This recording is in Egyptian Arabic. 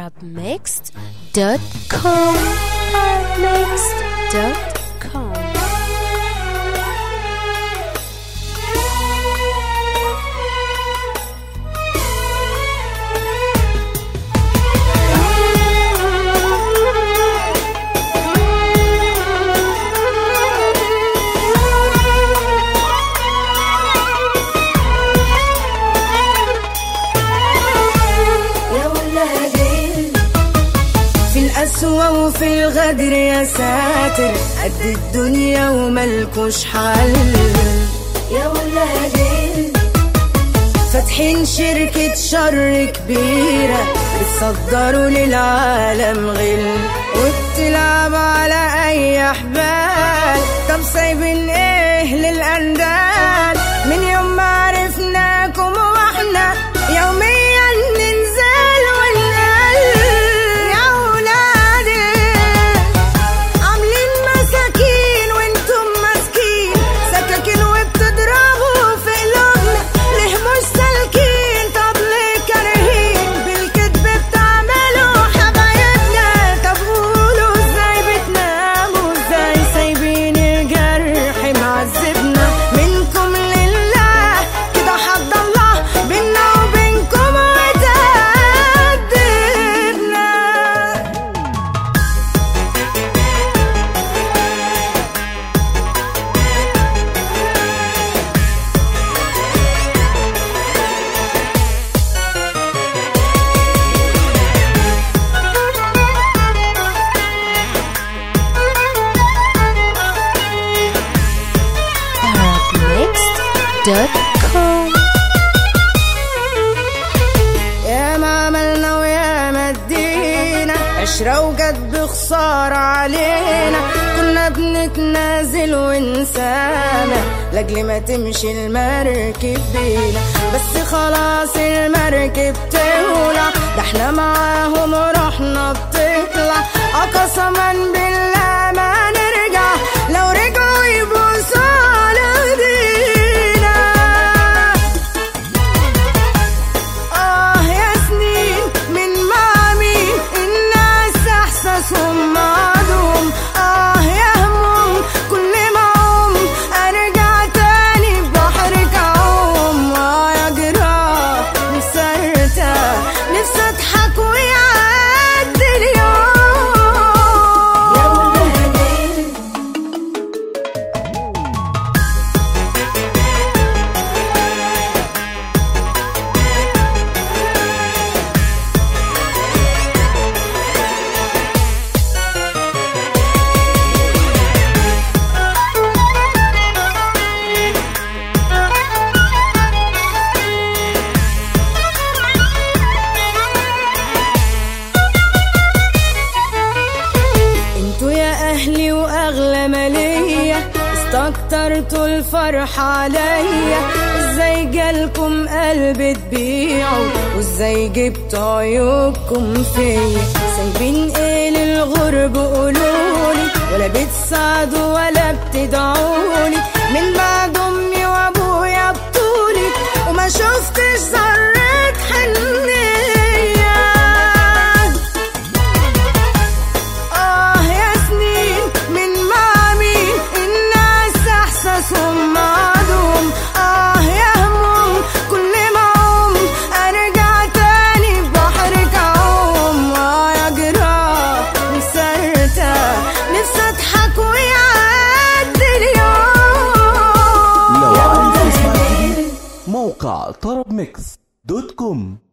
arabmixed.com arabmixed.com يا ولادي في القسوة وفي الغدر يا ساتر قد الدنيا وملكوش حل يا ولادي فاتحين شركة شر كبيرة بتصدروا للعالم غل وبتلعب على أي حبال طب سايبين إيه للأندال من يوم ما عرفناكم واحنا يوميا ننزل ونقل يا ولادي عاملين مساكين وانتم ماسكين سكاكين وبتضربوا في قلوبنا ليه مش سالكين طب ليه كارهين بالكذب بتعملوا حبايبنا طب قولوا ازاي بتناموا ازاي سايبين الجرح معذبنا منكم لله كده حد الله بينا وبينكم وتقدرنا arabmixed.com يا ما عملنا ويا ما ادينا عشرة وجت بخسارة علينا كنا بنتنازل ونسانا لاجل ما تمشي المركب بينا بس خلاص المركب تولع ده احنا معاهم رحنا بتطلع اه قسما بالله ما نرجع لو رجعوا يبوسوا على ايدينا آه يا سنين من مع مين الناس إحساسهم معدوم آه يا هموم كل ما أقوم أرجع تاني ببحرك أعوم آه يا جراح نفسي أرتاح نفسي أضحك ويعدي اليوم يا ولادي انتوا يا اهلي واغلى مالية استكترتوا الفرح عليا ازاي جالكم قلب تبيعوا وازاي جبتوا عيوبكم فيا سايبين ايه للغرب قولولي ولا بتساعدوا ولا بتدعولي من بعد امي وابويا بطولي وما شفتش ذرة حنية آه يا سنين من مع مين الناس إحساسهم معدوم آه يا هموم كل ما أقوم أرجع تاني ببحرك أعوم آه يا جراح نفسي أرتاح نفسي أضحك ويعدي اليوم لو عايز تسمع جديد موقع طرب ميكس دوت كوم